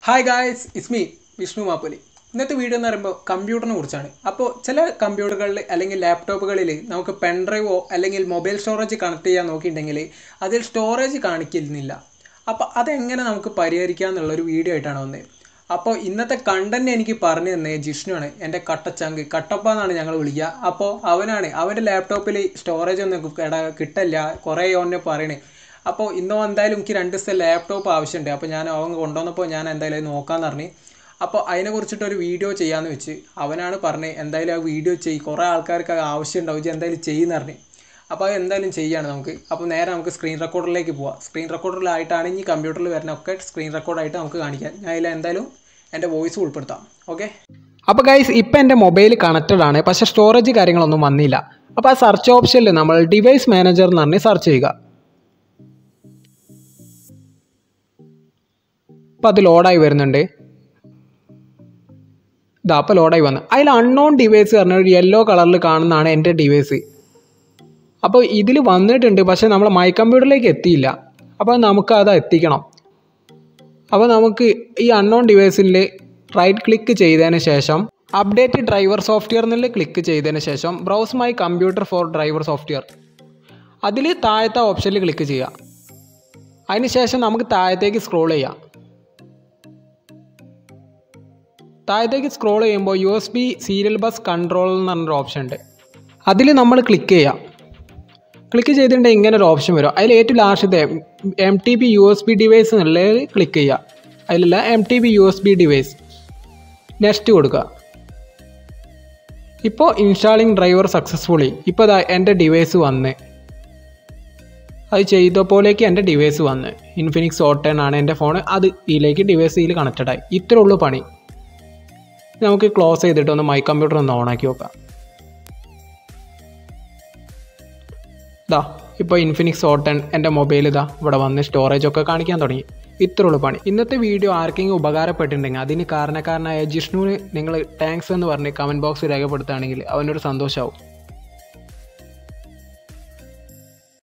hi guys it's me Vishnu Mappuli ഇന്നത്തെ video എന്ന് പറയുമ്പോൾ കമ്പ്യൂട്ടറിനെ കുറിച്ചാണ് അപ്പോൾ ചില കമ്പ്യൂട്ടറുകളിൽ അല്ലെങ്കിൽ ലാപ്ടോപ്പുകളിൽ നമുക്ക് പെൻഡ്രൈവോ അല്ലെങ്കിൽ മൊബൈൽ സ്റ്റോറേജ് കണക്ട് ചെയ്യാൻ നോക്കിയിട്ടുണ്ടെങ്കിൽ അതിൽ സ്റ്റോറേജ് കാണിക്കുന്നില്ല അപ്പോൾ അതെങ്ങനെ നമുക്ക് പരിഹരിക്കാം എന്നുള്ളൊരു വീഡിയോ ആയിട്ടാണ് വന്നത് അപ്പോൾ ഇന്നത്തെ കണ്ടന്റ് എനിക്ക് പറഞ്ഞു തന്നെ ജിഷ്ണുവാണ് എൻ്റെ കട്ടച്ചങ്ക് കട്ടപ്പ എന്നാണ് ഞങ്ങൾ വിളിക്കുക അപ്പോൾ അവനാണ് അവൻ്റെ ലാപ്ടോപ്പിൽ സ്റ്റോറേജ് ഒന്നും കിട- കിട്ടില്ല കുറേ ഓനെ പറയണേ അപ്പോൾ ഇന്നോ എന്തായാലും എനിക്ക് രണ്ട് ദിവസത്തെ ലാപ്ടോപ്പ് ആവശ്യമുണ്ട് അപ്പോൾ ഞാൻ അവൻ കൊണ്ടുവന്നപ്പോൾ ഞാൻ എന്തായാലും അത് നോക്കാമെന്ന് പറഞ്ഞു അപ്പോൾ അതിനെ കുറിച്ചിട്ട് ഒരു വീഡിയോ ചെയ്യാമെന്ന് വെച്ച് അവനാണ് പറഞ്ഞത് എന്തായാലും ആ വീഡിയോ ചെയ്യും കുറേ ആൾക്കാർക്ക് അത് ആവശ്യമുണ്ടാവും ഇജ്ജ് എന്തായാലും ചെയ്യുന്ന പറഞ്ഞു അപ്പോൾ അത് എന്തായാലും ചെയ്യാണ് നമുക്ക് അപ്പോൾ നേരെ നമുക്ക് സ്ക്രീൻ റെക്കോർഡറിലേക്ക് പോവാം സ്ക്രീൻ റെക്കോർഡറിലായിട്ടാണ് ഇനി കമ്പ്യൂട്ടറിൽ വരുന്ന ഒക്കെ സ്ക്രീൻ റെക്കോർഡായിട്ട് നമുക്ക് കാണിക്കാം ഞാൻ അതിൽ എന്തായാലും എൻ്റെ വോയിസ് ഉൾപ്പെടുത്താം ഓക്കെ അപ്പോൾ ഗൈസ് ഇപ്പം എൻ്റെ മൊബൈൽ കണക്റ്റഡ് ആണ് പക്ഷേ സ്റ്റോറേജ് കാര്യങ്ങളൊന്നും വന്നില്ല അപ്പോൾ ആ സെർച്ച് ഓപ്ഷനിൽ നമ്മൾ ഡിവൈസ് മാനേജർ എന്ന് പറഞ്ഞ് സെർച്ച് ചെയ്യുക അപ്പോൾ അത് ലോഡായി വരുന്നുണ്ട് ഇതാ അപ്പോൾ ലോഡായി വന്നു അതിൽ അൺനോൺ ഡിവൈസ് പറഞ്ഞ ഒരു യെല്ലോ കളറിൽ കാണുന്നതാണ് എൻ്റെ ഡിവൈസ് അപ്പോൾ ഇതിൽ വന്നിട്ടുണ്ട് പക്ഷേ നമ്മൾ മൈ കമ്പ്യൂട്ടറിലേക്ക് എത്തിയില്ല അപ്പോൾ നമുക്ക് അത് എത്തിക്കണം അപ്പോൾ നമുക്ക് ഈ അൺനോൺ ഡിവൈസിൽ റൈറ്റ് ക്ലിക്ക് ചെയ്തതിന് ശേഷം അപ്ഡേറ്റ് ഡ്രൈവർ സോഫ്റ്റ്വെയർ എന്നിൽ ക്ലിക്ക് ചെയ്തതിന് ശേഷം browse my computer for driver software അതിൽ താഴത്തെ ഓപ്ഷനിൽ ക്ലിക്ക് ചെയ്യുക അതിന് ശേഷം നമുക്ക് താഴത്തേക്ക് സ്ക്രോൾ ചെയ്യാം താഴത്തേക്ക് സ്ക്രോൾ ചെയ്യുമ്പോൾ U S B serial bus control എന്ന് പറഞ്ഞൊരു ഓപ്ഷൻ ഉണ്ട് അതിൽ നമ്മൾ ക്ലിക്ക് ചെയ്യാം ക്ലിക്ക് ചെയ്തിട്ടുണ്ടെങ്കിൽ ഇങ്ങനെ ഒരു ഓപ്ഷൻ വരും അതിൽ ഏറ്റവും ലാസ്റ്റത്തെ M T B U S B device എന്നുള്ളത് ക്ലിക്ക് ചെയ്യുക അതിലല്ല M T B U S B device next കൊടുക്കുക ഇപ്പോൾ ഇൻസ്റ്റാളിങ് ഡ്രൈവർ സക്സസ്ഫുള്ളി ഇപ്പോൾ ഇതാ എൻ്റെ ഡിവൈസ് വന്ന് അത് ചെയ്തപ്പോഴേക്ക് എൻ്റെ ഡിവൈസ് വന്ന് ഇൻഫിനിക്സ് ഓ ടെൻ ആണ് എൻ്റെ ഫോൺ അത് ഇതിലേക്ക് ഡിവൈസ് ഇതിൽ കണക്റ്റഡ് ആയി ഇത്രേ ഉള്ളൂ പണി നമുക്ക് ക്ലോസ് ചെയ്തിട്ട് ഒന്ന് മൈ കമ്പ്യൂട്ടർ ഒന്ന് ഓണാക്കി നോക്കാം ഇതാ ഇപ്പോൾ ഇൻഫിനിക്സ് ഓ ടെൻ എൻ്റെ മൊബൈൽ ഇതാ ഇവിടെ വന്ന് സ്റ്റോറേജ് ഒക്കെ കാണിക്കാൻ തുടങ്ങി ഇത്ര ഉള്ളൂ പണി ഇന്നത്തെ വീഡിയോ ആർക്കെങ്കിലും ഉപകാരപ്പെട്ടിട്ടുണ്ടെങ്കിൽ അതിന് കാരണക്കാരനായ ജിഷ്ണുവിന് നിങ്ങൾ താങ്ക്സ് എന്ന് പറഞ്ഞ് കമൻറ്റ് ബോക്സിൽ രേഖപ്പെടുത്തുകയാണെങ്കിൽ അവനൊരു സന്തോഷമാവും